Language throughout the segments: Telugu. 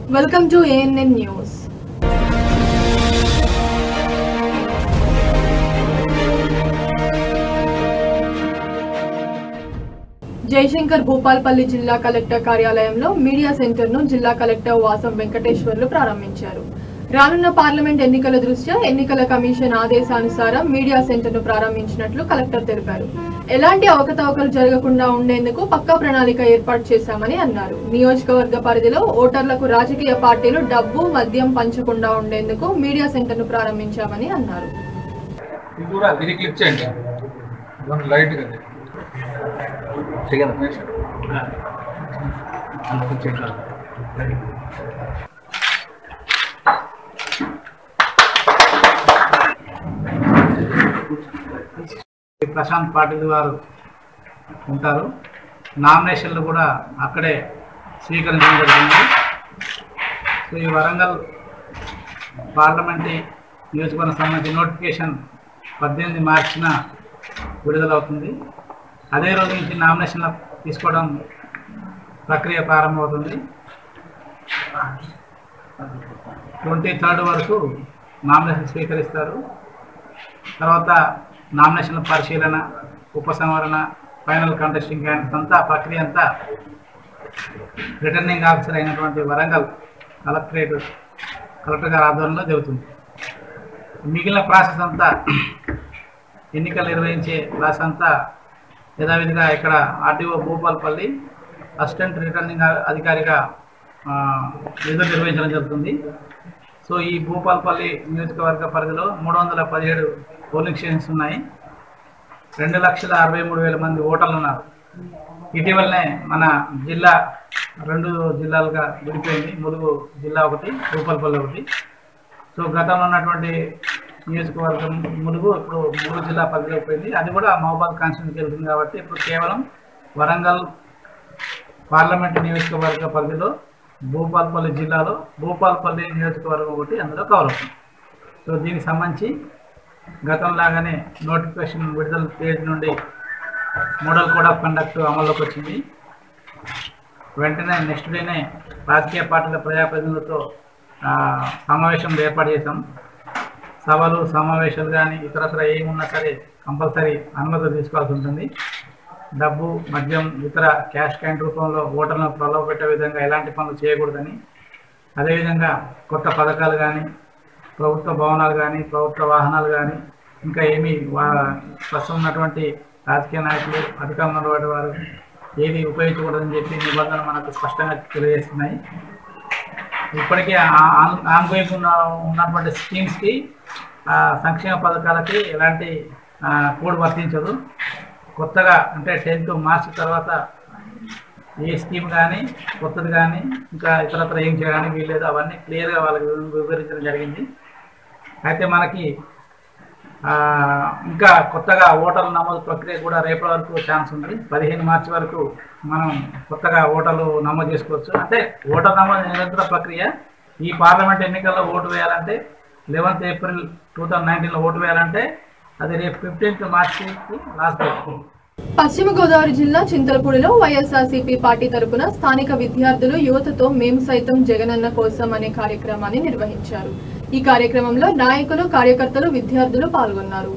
Welcome to ANN News. Jayashankar Bhupalpally జిల్లా కలెక్టర్ కార్యాలయంలో మీడియా సెంటర్ ను జిల్లా కలెక్టర్ వాసం వెంకటేశ్వర్లు ప్రారంభించారు రానున్న పార్లమెంట్ ఎన్నికల దృష్ట్యా ఎన్నికల కమిషన్ ఆదేశానుసారం మీడియా సెంటర్ ను ప్రారంభించినట్లు కలెక్టర్ తెలిపారు ఎలాంటి అవకతవకలు జరగకుండా ఉండేందుకు పక్కా ప్రణాళిక ఏర్పాటు చేశామని అన్నారు నియోజకవర్గ పరిధిలో ఓటర్లకు రాజకీయ పార్టీలు డబ్బు మద్యం పంచకుండా ఉండేందుకు మీడియా సెంటర్ ను ప్రారంభించామని అన్నారు ఇది కూడా దీన్ని క్లిక్ చేయండి ఇదొక లైట్ కదా ప్రశాంత్ పాటిల్ గారు ఉంటారు నామినేషన్లు కూడా అక్కడే స్వీకరించడం జరిగింది సో ఈ వరంగల్ పార్లమెంటరీ నియోజకవర్గం సంబంధించి నోటిఫికేషన్ పద్దెనిమిది మార్చిన విడుదలవుతుంది అదే రోజు నుంచి నామినేషన్లు తీసుకోవడం ప్రక్రియ ప్రారంభమవుతుంది ట్వంటీ థర్డ్ వరకు నామినేషన్ స్వీకరిస్తారు తర్వాత నామినేషన్ల పరిశీలన ఉపసంహరణ ఫైనల్ కంటెస్టింగ్ క్యాండిడేట్స్ అంతా ప్రక్రియ అంతా రిటర్నింగ్ ఆఫీసర్ అయినటువంటి వరంగల్ కలెక్టరేట్ కలెక్టర్ గారి ఆధ్వర్యంలో జరుగుతుంది మిగిలిన ప్రాసెస్ అంతా ఎన్నికలు నిర్వహించే ప్రాసెస్ అంతా యథావిధిగా ఇక్కడ ఆర్టీఓ భూపాల్పల్లి అసిస్టెంట్ రిటర్నింగ్ అధికారిగా ఆ, విధులు నిర్వహించడం జరుగుతుంది సో ఈ భూపాల్పల్లి నియోజకవర్గ పరిధిలో మూడు వందల పదిహేడు పోలింగ్ స్టేషన్స్ ఉన్నాయి రెండు లక్షల అరవై మూడు వేల మంది ఓటర్లు ఉన్నారు ఇటీవలనే మన జిల్లా రెండు జిల్లాలుగా విడిపోయింది ములుగు జిల్లా ఒకటి భూపాల్పల్లి ఒకటి సో గతంలో ఉన్నటువంటి నియోజకవర్గం ములుగు ఇప్పుడు ములుగు జిల్లా పరిధిలో పోయింది అది కూడా మహబాద్ కాన్స్టిట్యూన్సీకి వెళ్తుంది కాబట్టి ఇప్పుడు కేవలం వరంగల్ పార్లమెంట్ నియోజకవర్గ పరిధిలో భూపాల్పల్లి జిల్లాలో భూపాల్పల్లి నియోజకవర్గం ఒకటి అందులో కవర్ అవుతుంది సో దీనికి సంబంధించి గతంలాగానే నోటిఫికేషన్ విడుదల తేదీ నుండి మోడల్ కోడ్ ఆఫ్ కండక్ట్ అమల్లోకి వచ్చింది వెంటనే నెక్స్ట్ డేనే రాజకీయ పార్టీల ప్రజాప్రతినిధులతో ఆ, సమావేశం ఏర్పాటు చేశాం సభలు సమావేశాలు కానీ ఇతరత్ర ఏమున్నా సరే కంపల్సరీ అనుమతి తీసుకోవాల్సి ఉంటుంది డబ్బు మద్యం ఇతర క్యాష్ క్యాంట్ రూపంలో ఓటర్లను ప్రలోభ పెట్టే విధంగా ఎలాంటి పనులు చేయకూడదని అదేవిధంగా కొత్త పథకాలు కానీ ప్రభుత్వ భవనాలు కానీ ప్రభుత్వ వాహనాలు కానీ ఇంకా ఏమీ వా ప్రస్తుతం ఉన్నటువంటి రాజకీయ నాయకులు అధికారంలో ఉన్నటువంటి వారు ఏది ఉపయోగించకూడదని చెప్పి నిబంధనలు మనకు స్పష్టంగా తెలియజేస్తున్నాయి ఇప్పటికే ఆన్గోయింగ్ ఉన్న ఉన్నటువంటి స్కీమ్స్కి ఆ, సంక్షేమ పథకాలకి ఎలాంటి ఆ, కోడ్ వర్తించదు కొత్తగా అంటే టెన్త్ మార్చి తర్వాత ఏ స్కీమ్ కానీ కొత్తది కానీ ఇంకా ఇతరత్ర ఏం చేయడానికి వీల్లేదు అవన్నీ క్లియర్గా వాళ్ళకి వివ- వివరించడం జరిగింది అయితే మనకి ఆ, ఇంకా కొత్తగా ఓటర్ల నమోదు ప్రక్రియ కూడా రేపటి వరకు ఛాన్స్ ఉంది పదిహేను మార్చి వరకు మనం కొత్తగా ఓటర్లు నమోదు చేసుకోవచ్చు అంటే ఓటర్ నమోదు నిరంతర ప్రక్రియ ఈ పార్లమెంట్ ఎన్నికల్లో ఓటు వేయాలంటే లెవెన్త్ ఏప్రిల్ టూ థౌజండ్ నైన్టీన్లో ఓటు వేయాలంటే అది రేపు ఫిఫ్టీన్త్ మార్చికి లాస్ట్ డేట్ పశ్చిమ గోదావరి జిల్లా చింతలపూడిలో వైఎస్ఆర్సీపీ పార్టీ తరపున స్థానిక విద్యార్థులు యువతతో మేము సైతం జగనన్న కోసం అనే కార్యక్రమాన్ని నిర్వహించారు ఈ కార్యక్రమంలో నాయకులు కార్యకర్తలు విద్యార్థులు పాల్గొన్నారు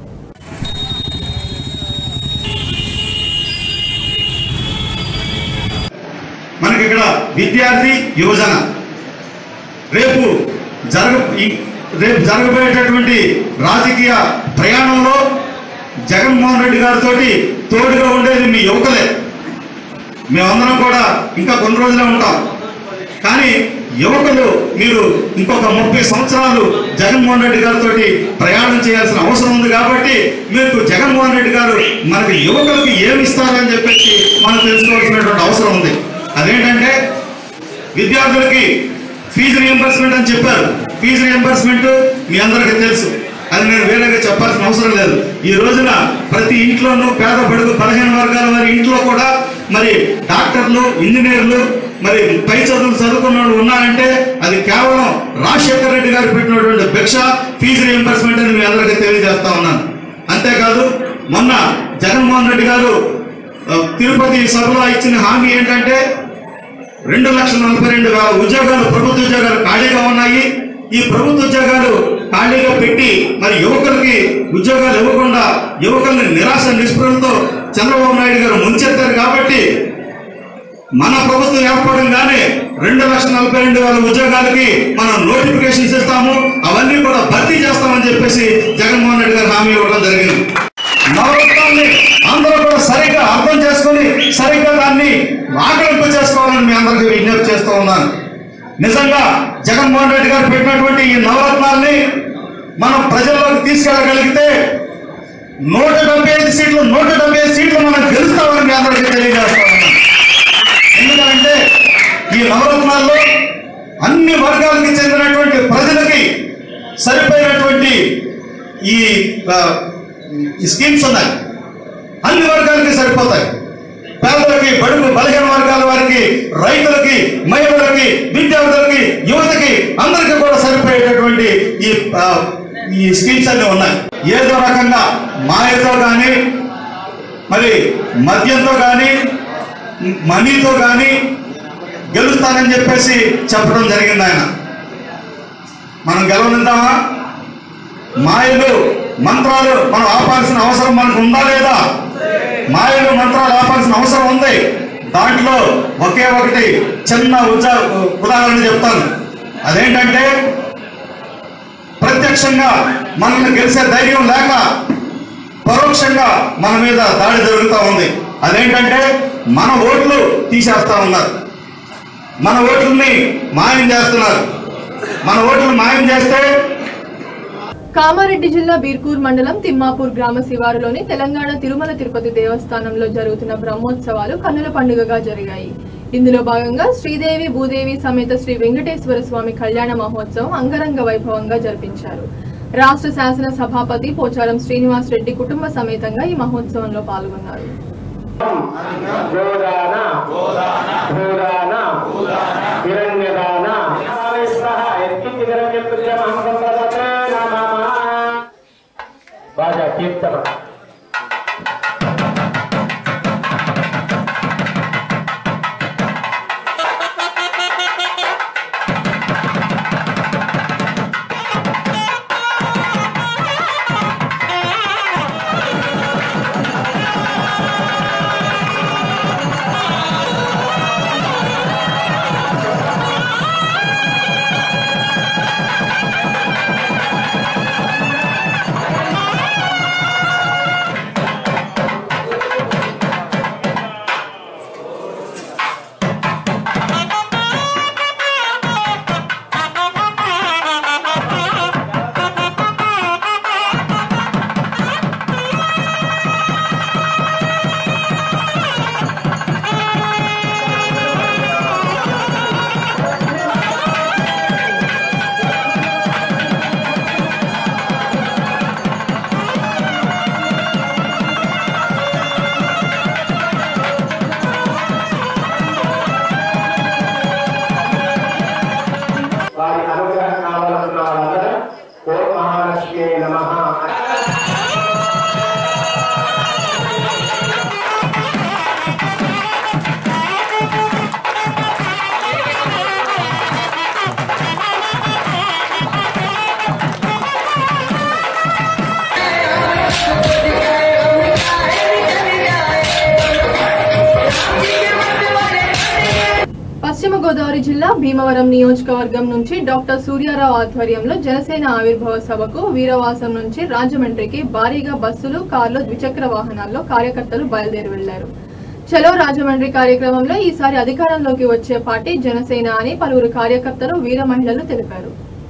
మనకి ఇక్కడ విద్యార్థి యువజన రేపు జరగ ఈ- రేపు జరగబోయేటటువంటి రాజకీయ ప్రయాణంలో జగన్మోహన్ రెడ్డి గారితో తోడుగా ఉండేది మీ యువకులే మేమందరం కూడా ఇంకా కొన్ని రోజులే ఉంటాం కానీ యువకులు మీరు ఇంకొక ముప్పై సంవత్సరాలు జగన్మోహన్ రెడ్డి గారితో ప్రయాణం చేయాల్సిన అవసరం ఉంది కాబట్టి మీకు జగన్మోహన్ రెడ్డి గారు మనకి యువకులకి ఏమి ఇస్తారని చెప్పేసి మనం తెలుసుకోవాల్సినటువంటి అవసరం ఉంది అదేంటంటే విద్యార్థులకి ఫీజు రియంబర్స్మెంట్ అని చెప్పారు ఫీజు రియంబర్స్మెంట్ మీ అందరికీ తెలుసు అది నేను వేరేగా చెప్పాల్సిన అవసరం లేదు ఈ రోజున ప్రతి ఇంట్లోనూ పేద బడుగు పదిహేను వర్గాల వారి ఇంట్లో కూడా మరి డాక్టర్లు ఇంజనీర్లు మరి పై చదువులు చదువుకున్న వాళ్ళు ఉన్నారంటే అది కేవలం రాజశేఖర రెడ్డి గారు పెట్టినటువంటి భిక్ష ఫీజు రియంబర్స్మెంట్ అని మీ అందరికీ తెలియజేస్తా ఉన్నాను అంతేకాదు మొన్న జగన్మోహన్ రెడ్డి గారు ఆ, తిరుపతి సభలో ఇచ్చిన హామీ ఏంటంటే రెండు లక్షల నలభై రెండు వేల ఉద్యోగాలు ప్రభుత్వ ఉద్యోగాలు ఖాళీగా ఉన్నాయి ఈ ప్రభుత్వ ఉద్యోగాలు ఖాళీగా పెట్టి మరి యువకులకి ఉద్యోగాలు ఇవ్వకుండా యువకుల్ని నిరాశ నిస్పృహలతో చంద్రబాబు నాయుడు గారు ముంచెత్తారు కాబట్టి మన ప్రభుత్వం ఏర్పడంగానే రెండు లక్షల నలభై రెండు వేల ఉద్యోగాలకి మనం నోటిఫికేషన్స్ ఇస్తాము అవన్నీ కూడా భర్తీ చేస్తామని చెప్పేసి జగన్మోహన్ రెడ్డి గారు హామీ ఇవ్వడం జరిగింది నవరత్నాల్ని అందరూ కూడా సరిగ్గా అర్థం చేసుకొని సరిగ్గా దాన్ని ఆకలింపు చేసుకోవాలని మీ అందరికీ విజ్ఞప్తి చేస్తూ ఉన్నాను నిజంగా జగన్మోహన్ రెడ్డి గారు పెట్టినటువంటి ఈ నవరత్నాల్ని మనం ప్రజల్లోకి తీసుకెళ్ళగలిగితే నూట డెబ్బై ఐదు సీట్లు నూట డెబ్బై ఐదు సీట్లు మనం గెలుస్తామని మీ అందరికీ తెలియజేస్తా ఉన్నాను ఎందుకంటే ఈ నవరత్నాల్లో అన్ని వర్గాలకి చెందినటువంటి ప్రజలకి సరిపోయినటువంటి ఈ ఆ, ఈ స్కీమ్స్ ఉన్నాయి అన్ని వర్గాలకి సరిపోతాయి పేదలకి బడుగు బలహీన వర్గాల వారికి రైతులకి మహిళలకి విద్యార్థులకి యువతకి అందరికీ కూడా సరిపోయేటటువంటి ఈ ఆ, ఈ స్కీమ్స్ అన్ని ఉన్నాయి ఏదో రకంగా మాయతో కానీ మరి మద్యంతో కానీ మనీతో కానీ గెలుస్తానని చెప్పేసి చెప్పడం జరిగింది ఆయన మనం గెలవనిద్దామా మాయలు మంత్రాలు మనం ఆపాల్సిన అవసరం మనకు ఉందా లేదా మాయలు మంత్రాలు ఆపాల్సిన అవసరం ఉంది దాంట్లో ఒకే ఒకటి చిన్న ఉజా ఉదాహరణ చెప్తాను అదేంటంటే ప్రత్యక్షంగా మనల్ని గెలిచే ధైర్యం లేక పరోక్షంగా మన మీద దాడి జరుగుతూ ఉంది అదేంటంటే మన ఓట్లు తీసేస్తా ఉన్నారు మన ఓట్లని మాయం చేస్తున్నారు మన ఓట్లను మాయం చేస్తే కామారెడ్డి జిల్లా బీర్కూర్ మండలం తిమ్మాపూర్ గ్రామ శివారులోని తెలంగాణ తిరుమల తిరుపతి దేవస్థానంలో జరుగుతున్న బ్రహ్మోత్సవాలు కన్నుల పండుగగా జరిగాయి ఇందులో భాగంగా శ్రీదేవి భూదేవి సమేత శ్రీ వెంకటేశ్వర స్వామి కళ్యాణ మహోత్సవం అంగరంగ వైభవంగా జరిపించారు రాష్ట్ర శాసన సభాపతి పోచారం శ్రీనివాస్ రెడ్డి కుటుంబ సమేతంగా ఈ మహోత్సవంలో పాల్గొన్నారు గోదాన భూదాన హిరణ్యదాన బాగా కీర్తన వారి అనుగ్రహం కావాలనుకున్న వాళ్ళందరూ ఓం మహాలక్ష్మి నమ పశ్చిమ గోదావరి జిల్లా భీమవరం నియోజకవర్గం నుంచి డాక్టర్ సూర్యారావు ఆధ్వర్యంలో జనసేన ఆవిర్భావ సభకు వీరవాసం నుంచి రాజమండ్రికి భారీగా బస్సులు కార్లు ద్విచక్ర వాహనాల్లో కార్యకర్తలు బయలుదేరి వెళ్లారు చలో రాజమండ్రి కార్యక్రమంలో ఈసారి అధికారంలోకి వచ్చే పార్టీ జనసేన అని పలువురు కార్యకర్తలు వీర మహిళలు తెలిపారు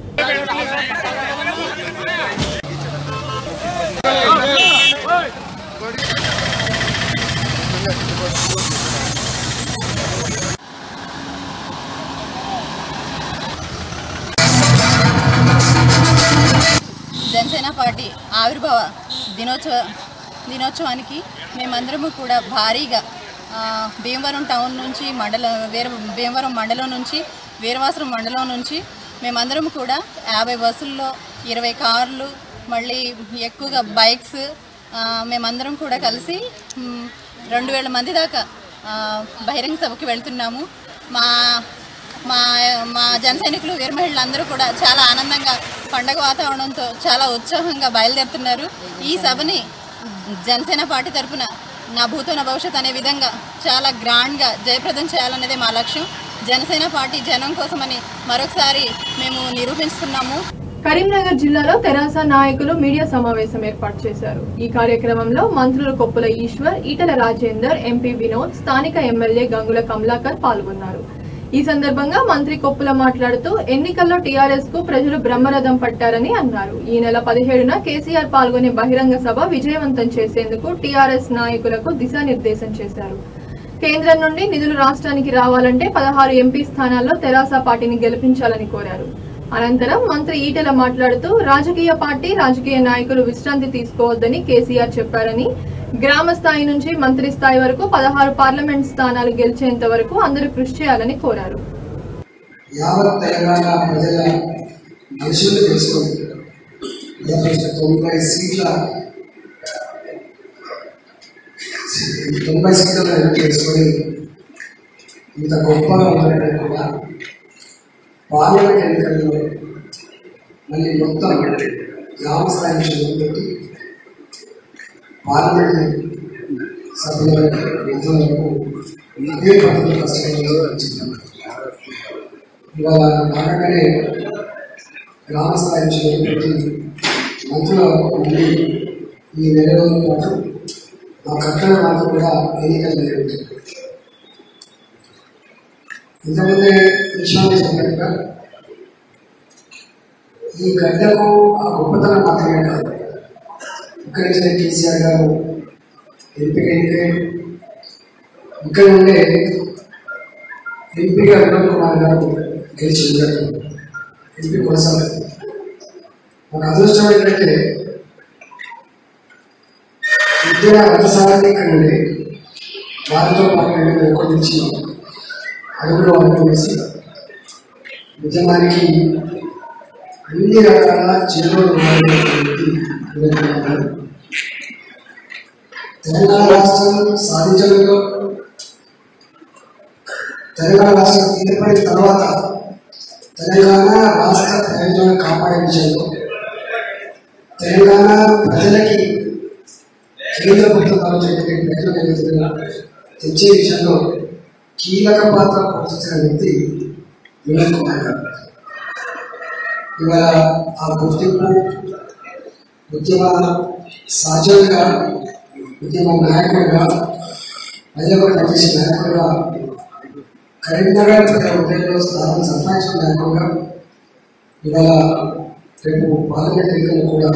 జనసేన పార్టీ ఆవిర్భావ దినోత్సవ దినోత్సవానికి మేమందరము కూడా భారీగా ఆ, భీమవరం టౌన్ నుంచి మండల వీర భీమవరం మండలం నుంచి వీరవాసరం మండలం నుంచి మేమందరం కూడా యాభై బస్సుల్లో ఇరవై కార్లు మళ్ళీ ఎక్కువగా బైక్స్ ఆ, మేమందరం కూడా కలిసి మ్, రెండు వేల మంది దాకా ఆ, బహిరంగ సభకి వెళ్తున్నాము మా మా మా జన సైనికులు వీర మహిళలు అందరూ కూడా చాలా ఆనందంగా పండగ వాతావరణంతో చాలా ఉత్సాహంగా బయలుదేరుతున్నారు ఈ సభని జనసేన పార్టీ తరఫున నా భూతో నా భవిష్యత్ అనే విధంగా చాలా గ్రాండ్గా జయప్రదం చేయాలనేదే మా లక్ష్యం జనసేన పార్టీ జనం కోసమని మరొకసారి మేము నిరూపిస్తున్నాము కరీంనగర్ జిల్లాలో తెరాస నాయకులు మీడియా సమావేశం ఏర్పాటు చేశారు ఈ కార్యక్రమంలో మంత్రులు కొప్పుల ఈశ్వర్ ఈటల రాజేందర్ ఎంపీ వినోద్ స్థానిక ఎమ్మెల్యే గంగుల కమలాకర్ పాల్గొన్నారు ఈ సందర్భంగా మంత్రి కొప్పుల మాట్లాడుతూ ఎన్నికల్లో టీఆర్ఎస్ కు ప్రజలు బ్రహ్మరథం పట్టారని అన్నారు ఈ నెల పదిహేడున కేసీఆర్ పాల్గొనే బహిరంగ సభ విజయవంతం చేసేందుకు టీఆర్ఎస్ నాయకులకు దిశానిర్దేశం చేశారు కేంద్రం నుండి నిధులు రాష్ట్రానికి రావాలంటే పదహారు ఎంపీ స్థానాల్లో తెరాస పార్టీని గెలిపించాలని కోరారు అనంతరం మంత్రి ఈటెల మాట్లాడుతూ రాజకీయ పార్టీ రాజకీయ నాయకులు విశ్రాంతి తీసుకోవద్దని కేసీఆర్ చెప్పారని గ్రామ స్థాయి నుంచి మంత్రి స్థాయి వరకు పదహారు పార్లమెంట్ స్థానాలు గెలిచేంత వరకు అందరూ కృషి చేయాలని కోరారు యావత్ తెలంగాణ ప్రజల మనుషులు తెలుసుకొని దాదాపు తొంభై సీట్ల తొంభై సీట్లను ఎన్నిక చేసుకొని ఇంత గొప్పగా ఉన్నట్టు కూడా పార్లమెంట్ ఎన్నికల్లో మళ్ళీ మొత్తం గ్రామ స్థాయి నుంచి మొదలుపెట్టి పార్లమెంట్ సభ్యుల మంత్రులకు అదే పద్ధతిలో కష్టపడి వచ్చింది ఇవాళ భాగంగానే గ్రామ స్థాయి నుంచి మొదలుపెట్టి మంత్రుల మళ్ళీ ఈ నెల రోజుల పాటు మా కట్టడ మాకు కూడా ఎన్నికలు జరుగుతాయి ఇంతకుముందే విషయాన్ని చెప్పినట్టుగా ఈ గడ్డకు ఆ గొప్పతనం మాత్రమే కాదు ఇక్కడి నుంచి కేసీఆర్ గారు ఎంపిక అయితే ఇక్కడ ఉండే ఎంపీగా వినోద్ కుమార్ గారు గెలిచి ఉన్నారు ఎంపీ కొనసాగుతుంది ఒక అదృష్టం ఏంటంటే విద్యా రథసారథి ఇక్కడ ఉండే వారితో పాటు రెండు ఎక్కువ నుంచి అడుగులో అడుగు వేసి ఉద్యమానికి అన్ని రకాల చేరువలు ఉన్నటువంటి వినోద్ కుమార్ గారు తెలంగాణ రాష్ట్రం సాధించడంలో తెలంగాణ రాష్ట్రం ఏర్పడిన తర్వాత తెలంగాణ రాష్ట్ర ప్రయోజనాలను కాపాడే విషయంలో తెలంగాణ ప్రజలకి కేంద్ర ప్రభుత్వం చెప్పే ప్రజలు ఏదైనా తెచ్చే విషయంలో కీలక పాత్ర పోషించిన వ్యక్తి వినోద్ కుమార్ గారు ఇవాళ ఆ గుర్తింపు ఉద్యమ సహజంగా ఉద్యమ నాయకుడిగా ప్రజలకు పనిచేసే నాయకుడిగా కరీంనగర్ ప్రజల హృదయంలో స్థానం సంపాదించిన నాయకుడిగా ఇవాళ రేపు పార్లమెంట్ ఎన్నికలు కూడా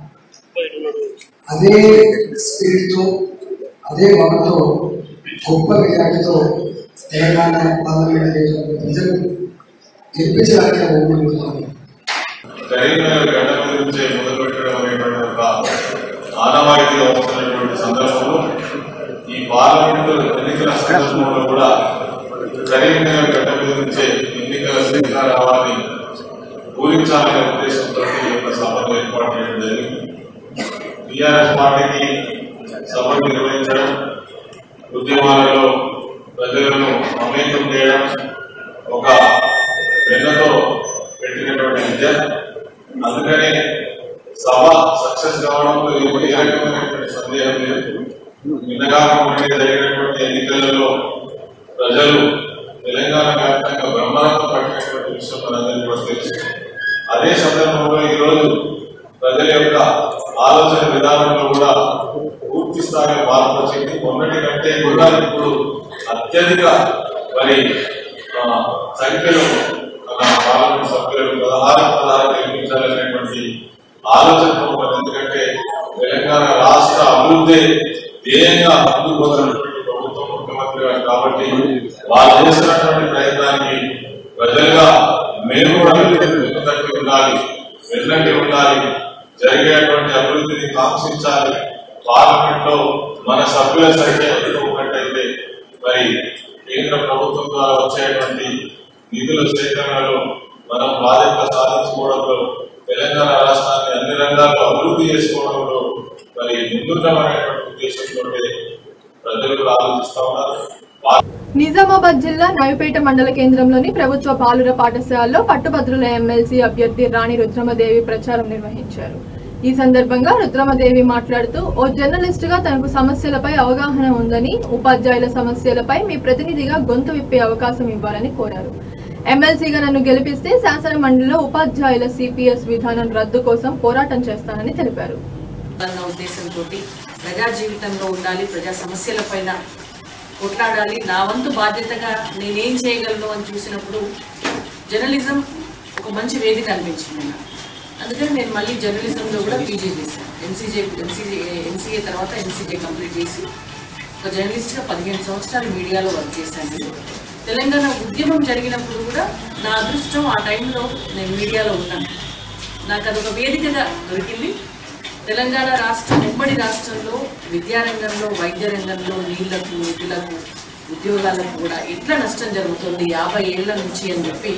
అదే స్పిరిట్తో అదే భావంతో గొప్ప విజయాలతో తెలంగాణ పార్లమెంట్ ఎన్నికల్లో ప్రజలు గెలిపించడానికి ఓడిపోతున్నారు కరీంనగర్ గడ్డ గురించి మొదలుపెట్టడం అనేటువంటి ఒక ఆనవాయితీగా వస్తున్నటువంటి సందర్భంలో ఈ పార్లమెంటు ఎన్నికల సందర్భంలో కూడా కరీంనగర్ గడ్డ గురించి ఎన్నికల శ్రీకారాన్ని పూరించాలనే ఉద్దేశంతో ఈ యొక్క సభను ఏర్పాటు చేయడం జరిగింది టీఆర్ఎస్ పార్టీకి సభను నిర్వహించడం ఉద్యమాలలో ప్రజలను మమేకం చేయడం ఒక వెన్నతో పెట్టినటువంటి విద్య అందుకనే సభ సక్సెస్ కావడంలో ఏ ఏ రకమైనటువంటి సందేహం లేదు నిన్నగా మొన్నటి జరిగినటువంటి ఎన్నికలలో ప్రజలు తెలంగాణ వ్యాప్తంగా బ్రహ్మరథం పట్టినటువంటి విషయం మనందరికీ కూడా తెలుసు అదే సందర్భంలో ఈరోజు ప్రజల యొక్క ఆలోచన విధానంలో కూడా పూర్తి స్థాయిలో మార్పు వచ్చింది మొన్నటి కంటే కూడా ఇప్పుడు అత్యధిక మరి ఆ, సంఖ్యలో మన పార్లమెంట్ సభ్యులను పదహారు పదహారు నిర్మించాలనేటువంటి ఆలోచనతో ఉన్నది. ఎందుకంటే తెలంగాణ రాష్ట్ర అభివృద్ధి ధ్యేయంగా ముందుకు పోతున్నటువంటి ప్రభుత్వం ముఖ్యమంత్రి గారు కాబట్టి వాళ్ళు చేస్తున్నటువంటి ప్రయత్నానికి ప్రజలుగా మేము కూడా వెనుకబడి ఉండాలి వెన్నంటి ఉండాలి జరిగేటువంటి అభివృద్ధిని కాంక్షించాలి పార్లమెంట్ లో మన సభ్యుల సంఖ్య ఎక్కువ ఉన్నట్టయితే మరి కేంద్ర ప్రభుత్వం ద్వారా వచ్చేటువంటి నిధుల సేకరణలో మనం బాధ్యత సాధించుకోవడంలో తెలంగాణ రాష్ట్రాన్ని అన్ని రంగాల్లో అభివృద్ధి చేసుకోవడంలో మరి ముందుంటామనేటువంటి ఉద్దేశంతో ప్రజలు కూడా ఆలోచిస్తా ఉన్నారు నిజామాబాద్ జిల్లా నవిపేట మండల కేంద్రంలోని ప్రభుత్వ బాలుర పాఠశాలలో పట్టుభద్రుల ఎమ్మెల్సీ అభ్యర్థి రాణి రుద్రమదేవి ప్రచారం నిర్వహించారు ఈ సందర్భంగా రుద్రమదేవి మాట్లాడుతూ ఓ జర్నలిస్ట్ గా తనకు సమస్యలపై అవగాహన ఉందని ఉపాధ్యాయుల సమస్యలపై మీ ప్రతినిధిగా గొంతు విప్పే అవకాశం ఇవ్వాలని కోరారు ఎమ్మెల్సీగా నన్ను గెలిపిస్తే శాసన మండలిలో ఉపాధ్యాయుల సిపిఎస్ విధానం రద్దు కోసం పోరాటం చేస్తానని తెలిపారు అన్న ఉద్దేశంతో ప్రజా జీవితంలో ఉండాలి ప్రజా సమస్యలపైన కొట్లాడాలి నా వంతు బాధ్యతగా నేనేం చేయగలను అని చూసినప్పుడు జర్నలిజం ఒక మంచి వేదిక అనిపించింది నాకు అందుకని నేను మళ్ళీ జర్నలిజంలో కూడా పీజీ చేశాను ఎన్సీజే ఎన్సీజే ఎన్సీఏ తర్వాత ఎన్సీజే కంప్లీట్ చేసి ఒక జర్నలిస్ట్గా పదిహేను సంవత్సరాలు మీడియాలో వర్క్ చేశాను తెలంగాణ ఉద్యమం జరిగినప్పుడు కూడా నా అదృష్టం ఆ టైంలో నేను మీడియాలో ఉన్నాను నాకు అదొక వేదికగా దొరికింది తెలంగాణ రాష్ట్రం ఉమ్మడి రాష్ట్రంలో విద్యారంగంలో వైద్య రంగంలో నీళ్లకు నిధులకు ఉద్యోగాలకు కూడా ఎట్లా నష్టం జరుగుతుంది యాభై ఏళ్ల నుంచి అని చెప్పి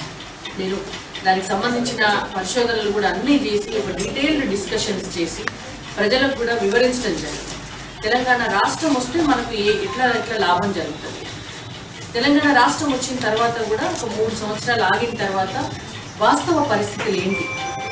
నేను దానికి సంబంధించిన పరిశోధనలు కూడా అన్నీ చేసి ఒక డీటెయిల్డ్ డిస్కషన్స్ చేసి ప్రజలకు కూడా వివరించడం జరిగింది తెలంగాణ రాష్ట్రం వస్తే మనకు ఏ ఎట్లా ఎట్లా లాభం జరుగుతుంది తెలంగాణ రాష్ట్రం వచ్చిన తర్వాత కూడా ఒక మూడు సంవత్సరాలు ఆగిన తర్వాత వాస్తవ పరిస్థితులు ఏంటి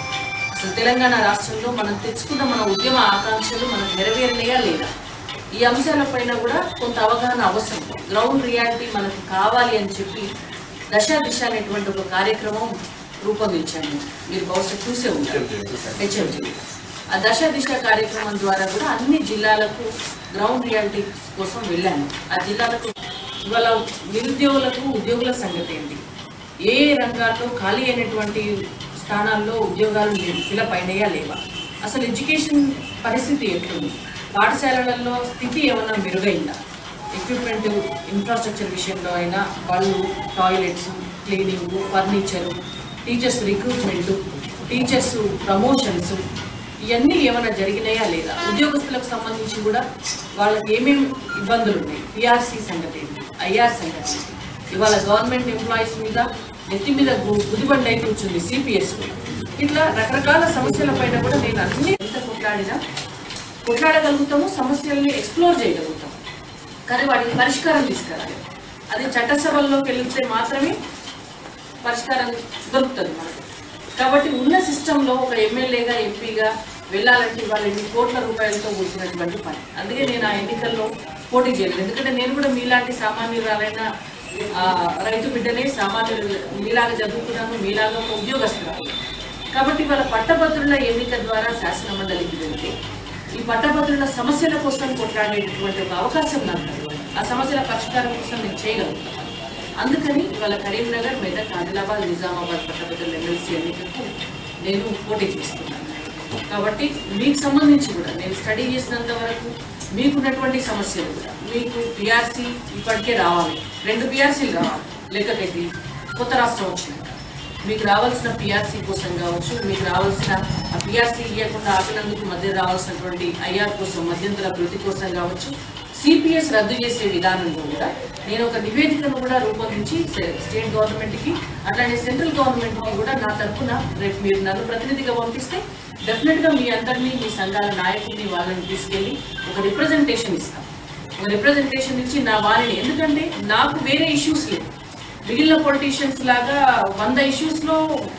అసలు తెలంగాణ రాష్ట్రంలో మనం తెచ్చుకున్న మన ఉద్యమ ఆకాంక్షలు మనకు నెరవేరినాయా లేదా ఈ అంశాలపైన కూడా కొంత అవగాహన అవసరం గ్రౌండ్ రియాలిటీ మనకు కావాలి అని చెప్పి దశ దిశ అనేటువంటి ఒక కార్యక్రమం రూపొందించాను మీరు బహుశా చూసే ఉంటారు హెచ్ఎంజీ ఆ దశ దిశ కార్యక్రమం ద్వారా కూడా అన్ని జిల్లాలకు గ్రౌండ్ రియాలిటీ కోసం వెళ్ళాను ఆ జిల్లాలకు ఇవాళ నిరుద్యోగులకు ఉద్యోగుల సంగతి ఏంటి ఏ ఏ రంగాల్లో ఖాళీ అయినటువంటి స్థానాల్లో ఉద్యోగాలు ఫిలప్ అయినాయా లేవా అసలు ఎడ్యుకేషన్ పరిస్థితి ఎట్లుంది పాఠశాలలలో స్థితి ఏమన్నా మెరుగైందా ఎక్విప్మెంట్ ఇన్ఫ్రాస్ట్రక్చర్ విషయంలో అయినా బళ్ళు toilets cleaning furniture teachers recruitment teachers promotions ఇవన్నీ ఏమైనా జరిగినాయా లేదా ఉద్యోగస్తులకు సంబంధించి కూడా వాళ్ళకి ఏమేమి ఇబ్బందులు ఉన్నాయి పిఆర్సీ సంగతి ఏంటి ఐఆర్ సంగతి ఏంటి ఇవాళ గవర్నమెంట్ ఎంప్లాయీస్ మీద నెత్తి మీద గు- గుదిబండి అయితే కూర్చుంది సిపిఎస్ ఇట్లా రకరకాల సమస్యల పైన కూడా నేను అన్ని ఎంత కొట్లాడినా కొట్లాడగలుగుతాము సమస్యల్ని ఎక్స్ప్లోర్ చేయగలుగుతాము కానీ వాటికి పరిష్కారం తీసుకురాలి అది చట్టసభల్లోకి వెళితే మాత్రమే పరిష్కారం దొరుకుతుంది మనకు కాబట్టి ఉన్న సిస్టంలో ఒక ఎమ్మెల్యేగా ఎంపీగా వెళ్ళాలంటే వాళ్ళు ఎన్ని కోట్ల రూపాయలతో కూర్చున్నటువంటి పని అందుకే నేను ఆ ఎన్నికల్లో పోటీ చేయలేదు ఎందుకంటే నేను కూడా మీలాంటి సామాన్యురాలైన ఆ, రైతు బిడ్డనే సామాన్యులు మీలాగా చదువుకున్నాను మీలాగా ఒక ఉద్యోగస్తురాలు కాబట్టి వాళ్ళ పట్టభద్రుల ఎన్నిక ద్వారా శాసన మండలికి వెళ్తే ఈ పట్టభద్రుల సమస్యల కోసం కొట్లాడేటటువంటి ఒక అవకాశం నాకు కలిగింది. ఆ సమస్యల పరిష్కారం కోసం నేను చేయగలుగుతాను అందుకని ఇవాళ కరీంనగర్ మెదక్ ఆదిలాబాద్ నిజామాబాద్ పట్టభద్రుల ఎమ్మెల్సీ ఎన్నికకు నేను పోటీ చేస్తున్నాను కాబట్టి మీకు సంబంధించి కూడా నేను స్టడీ చేసినంత వరకు మీకున్నటువంటి సమస్యలు కూడా మీకు పిఆర్సీ ఇప్పటికే రావాలి రెండు పిఆర్సీలు రావాలి లెక్కకెట్టి కొత్త రాష్ట్రం వచ్చినాక మీకు రావాల్సిన పిఆర్సీ కోసం కావచ్చు మీకు రావాల్సిన ఆ పిఆర్సీ ఇవ్వకుండా ఆపినందుకు మధ్య రావాల్సినటువంటి ఐఆర్ కోసం మధ్యంతర అభివృద్ధి కోసం కావచ్చు సిపిఎస్ రద్దు చేసే విధానంలో కూడా నేను ఒక నివేదికను కూడా రూపొందించి స్టే- స్టేట్ గవర్నమెంట్కి అట్లానే సెంట్రల్ గవర్నమెంట్కి కూడా నా తరఫున రేపు మీరు నన్ను ప్రతినిధిగా పంపిస్తే డెఫినెట్గా మీ అందరినీ మీ సంఘాల నాయకుల్ని వాళ్ళని తీసుకెళ్ళి ఒక రిప్రజెంటేషన్ ఇస్తాం ఒక రిప్రజెంటేషన్ ఇచ్చి నా వారిని ఎందుకంటే నాకు వేరే ఇష్యూస్ లేవు మిగిలిన పొలిటీషియన్స్ లాగా వంద ఇష్యూస్లో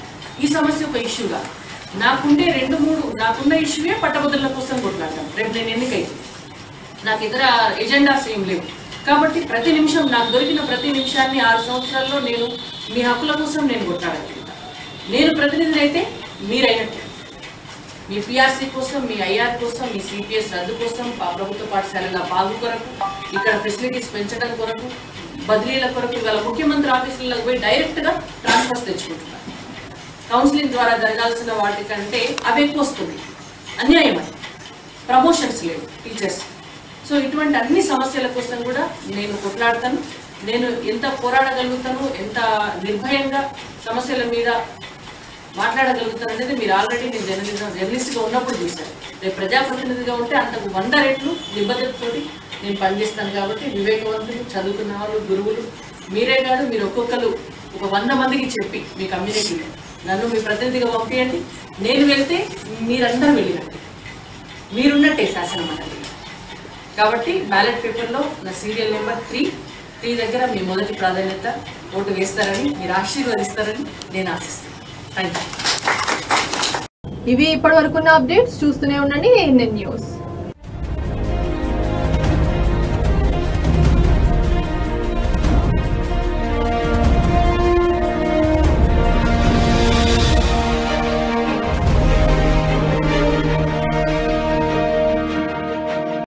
ఈ సమస్య ఒక ఇష్యూగా నాకుండే రెండు మూడు నాకున్న ఇష్యూయే పట్టభద్రుల కోసం కొట్లాడతాం రేపు నేను ఎన్నికైతే నాకు ఇతర ఎజెండాస్ ఏం లేవు కాబట్టి ప్రతి నిమిషం నాకు దొరికిన ప్రతి నిమిషాన్ని ఆరు సంవత్సరాల్లో నేను మీ హక్కుల కోసం నేను కొట్లాడగలుగుతాను నేను ప్రతినిధిని అయితే మీరైనట్టు మీ పిఆర్సీ కోసం మీ ఐఆర్ కోసం మీ సిపిఎస్ రద్దు కోసం పా- ప్రభుత్వ పాఠశాలల బాగు కొరకు ఇక్కడ ఫెసిలిటీస్ పెంచడం కొరకు బదిలీల కొరకు ఇవాళ ముఖ్యమంత్రి ఆఫీసులకు పోయి డైరెక్ట్గా ట్రాన్స్ఫర్స్ తెచ్చుకుంటున్నారు కౌన్సిలింగ్ ద్వారా జరగాల్సిన వాటికంటే అవి ఎక్కువ వస్తుంది అన్యాయం అది ప్రమోషన్స్ లేవు టీచర్స్ సో ఇటువంటి అన్ని సమస్యల కోసం కూడా నేను కొట్లాడతాను నేను ఎంత పోరాడగలుగుతాను ఎంత నిర్భయంగా సమస్యల మీద మాట్లాడగలుగుతాను అనేది మీరు ఆల్రెడీ నేను జర్నలిజం జర్నలిస్ట్గా ఉన్నప్పుడు చూశాను రేపు ప్రజాప్రతినిధిగా ఉంటే అంతకు వంద రెట్లు నిబద్ధతతోటి నేను పనిచేస్తాను కాబట్టి వివేకవంతులు చదువుకున్న వాళ్ళు గురువులు మీరే కాదు మీరు ఒక్కొక్కరు ఒక వంద మందికి చెప్పి మీ కమ్యూనిటీలో నన్ను మీ ప్రతినిధిగా పంపించండి నేను వెళ్తే మీరందరూ వెళ్ళినట్టే మీరున్నట్టే శాసన మండలి కాబట్టి బ్యాలెట్ పేపర్లో నా సీరియల్ నెంబర్ త్రీ ప్రతి దగ్గర మీ మొదటి ప్రాధాన్యత ఓటు వేస్తారని మీరు ఆశీర్వదిస్తారని నేను ఆశిస్తాను థ్యాంక్ యూ ఇవి ఇప్పటి వరకున్న అప్డేట్స్ చూస్తూనే ఉండండి ఏఎన్ఎన్ న్యూస్